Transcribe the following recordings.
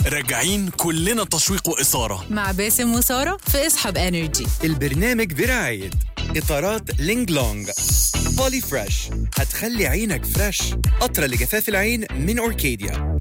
راجعين كلنا تشويق وإثارة مع باسم وسارة في اصحاب انرجي البرنامج برعاية إطارات لينج لونج بولي فريش هتخلي عينك فريش قطرة لجفاف العين من أوركيديا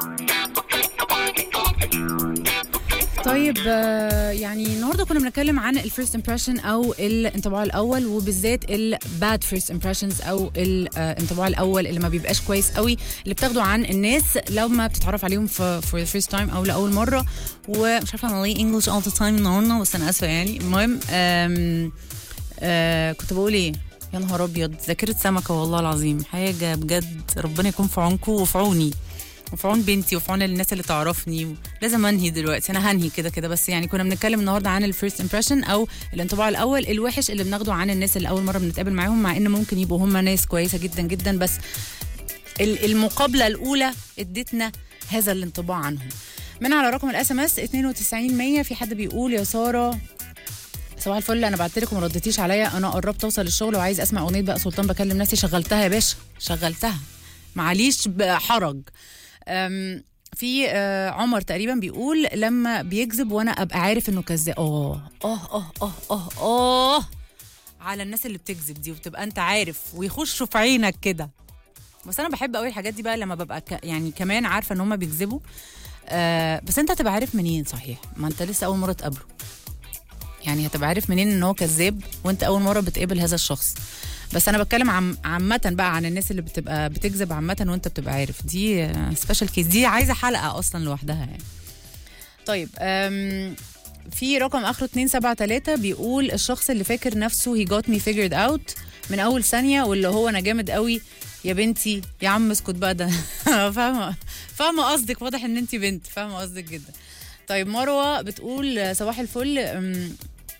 طيب آه، يعني النهارده كنا بنتكلم عن الفيرست امبريشن او الانطباع الاول وبالذات الباد فيرست امبريشنز او الانطباع الاول اللي ما بيبقاش كويس قوي اللي بتاخده عن الناس لما بتتعرف عليهم في فور ذا فيرست تايم او لاول مره ومش عارفه انا ليه انجلش اول ذا تايم النهارده بس انا اسفه يعني المهم آم، آه كنت بقول ايه يا نهار ابيض ذاكره سمكه والله العظيم حاجه بجد ربنا يكون في عونكم وفي عوني وفي عون بنتي وفي عون الناس اللي تعرفني لازم انهي دلوقتي انا هنهي كده كده بس يعني كنا بنتكلم النهارده عن الفيرست امبريشن او الانطباع الاول الوحش اللي بناخده عن الناس اللي اول مره بنتقابل معاهم مع ان ممكن يبقوا هم ناس كويسه جدا جدا بس ال- المقابله الاولى ادتنا هذا الانطباع عنهم من على رقم الاس ام اس 92100 في حد بيقول يا ساره صباح الفل انا بعت لك وما ردتيش عليا انا قربت اوصل الشغل وعايز اسمع اغنيه بقى سلطان بكلم نفسي شغلتها يا باشا شغلتها معليش بحرج أم، في آه، عمر تقريبا بيقول لما بيكذب وانا ابقى عارف انه كذاب اه اه اه اه اه اه على الناس اللي بتكذب دي وبتبقى انت عارف ويخشوا في عينك كده بس انا بحب قوي الحاجات دي بقى لما ببقى ك... يعني كمان عارفه ان هم بيكذبوا آه بس انت هتبقى عارف منين صحيح ما انت لسه اول مره تقابله يعني هتبقى عارف منين ان هو كذاب وانت اول مره بتقابل هذا الشخص بس انا بتكلم عم عامه بقى عن الناس اللي بتبقى بتكذب عامه وانت بتبقى عارف دي سبيشال كيس دي عايزه حلقه اصلا لوحدها يعني طيب أم في رقم اخره 273 بيقول الشخص اللي فاكر نفسه he got me figured out من اول ثانيه واللي هو انا جامد قوي يا بنتي يا عم اسكت بقى ده فاهمه فاهمه قصدك واضح ان انت بنت فاهمه قصدك جدا طيب مروه بتقول صباح الفل أم،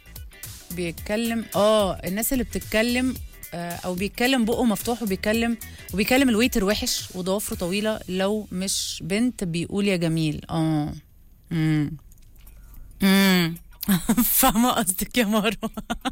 بيتكلم اه الناس اللي بتتكلم آه، او بيتكلم بقه مفتوح وبيتكلم وبيكلم الويتر وحش وضوافره طويله لو مش بنت بيقول يا جميل اه امم امم فاهمه قصدك يا مروه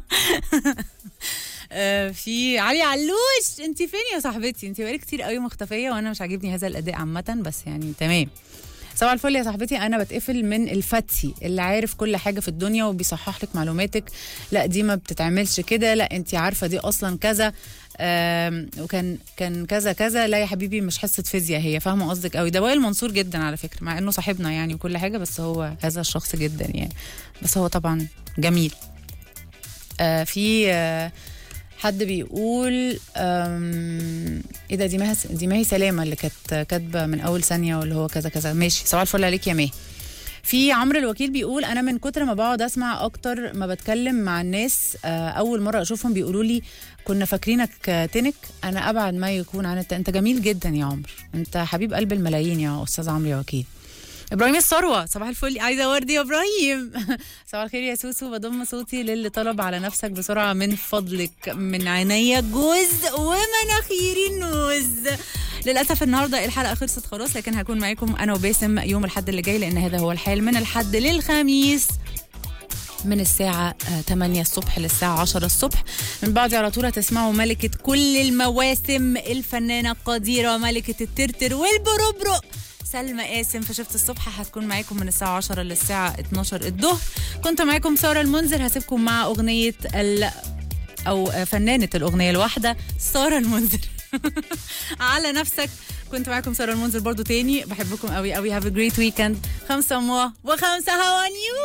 آه، في علي علوش انت فين يا صاحبتي انت بقالك كتير قوي مختفيه وانا مش عاجبني هذا الاداء عامه بس يعني تمام صباح الفل يا صاحبتي انا بتقفل من الفتي اللي عارف كل حاجه في الدنيا وبيصحح لك معلوماتك لا دي ما بتتعملش كده لا انت عارفه دي اصلا كذا آم، وكان كان كذا كذا لا يا حبيبي مش حصه فيزياء هي فاهمه قصدك قوي ده وائل منصور جدا على فكره مع انه صاحبنا يعني وكل حاجه بس هو هذا الشخص جدا يعني بس هو طبعا جميل آه في آه حد بيقول أم، ايه ده دي مها دي ماهي سلامه اللي كانت كاتبه من اول ثانيه واللي هو كذا كذا ماشي صباح الفل عليك يا ماهي في عمرو الوكيل بيقول انا من كتر ما بقعد اسمع اكتر ما بتكلم مع الناس آه، اول مره اشوفهم بيقولوا لي كنا فاكرينك آه، تنك انا ابعد ما يكون عن الت... انت جميل جدا يا عمرو انت حبيب قلب الملايين يا استاذ عمرو يا وكيل ابراهيم الثروه صباح الفل عايزه وردي يا ابراهيم صباح الخير يا سوسو بضم صوتي للي طلب على نفسك بسرعه من فضلك من عينيا جوز ومناخيري نوز للاسف النهارده الحلقه خلصت خلاص لكن هكون معاكم انا وباسم يوم الحد اللي جاي لان هذا هو الحال من الحد للخميس من الساعة آه، 8 الصبح للساعة 10 الصبح من بعد على طول هتسمعوا ملكة كل المواسم الفنانة القديرة ملكة الترتر والبربرق سلمى قاسم في شفت الصبح هتكون معاكم من الساعة 10 للساعة 12 الظهر كنت معاكم سارة المنذر هسيبكم مع أغنية ال أو آه، فنانة الأغنية الواحدة سارة المنذر على نفسك كنت معاكم سارة المنذر برضو تاني بحبكم قوي قوي هاف a great weekend خمسة موا وخمسة هوانيو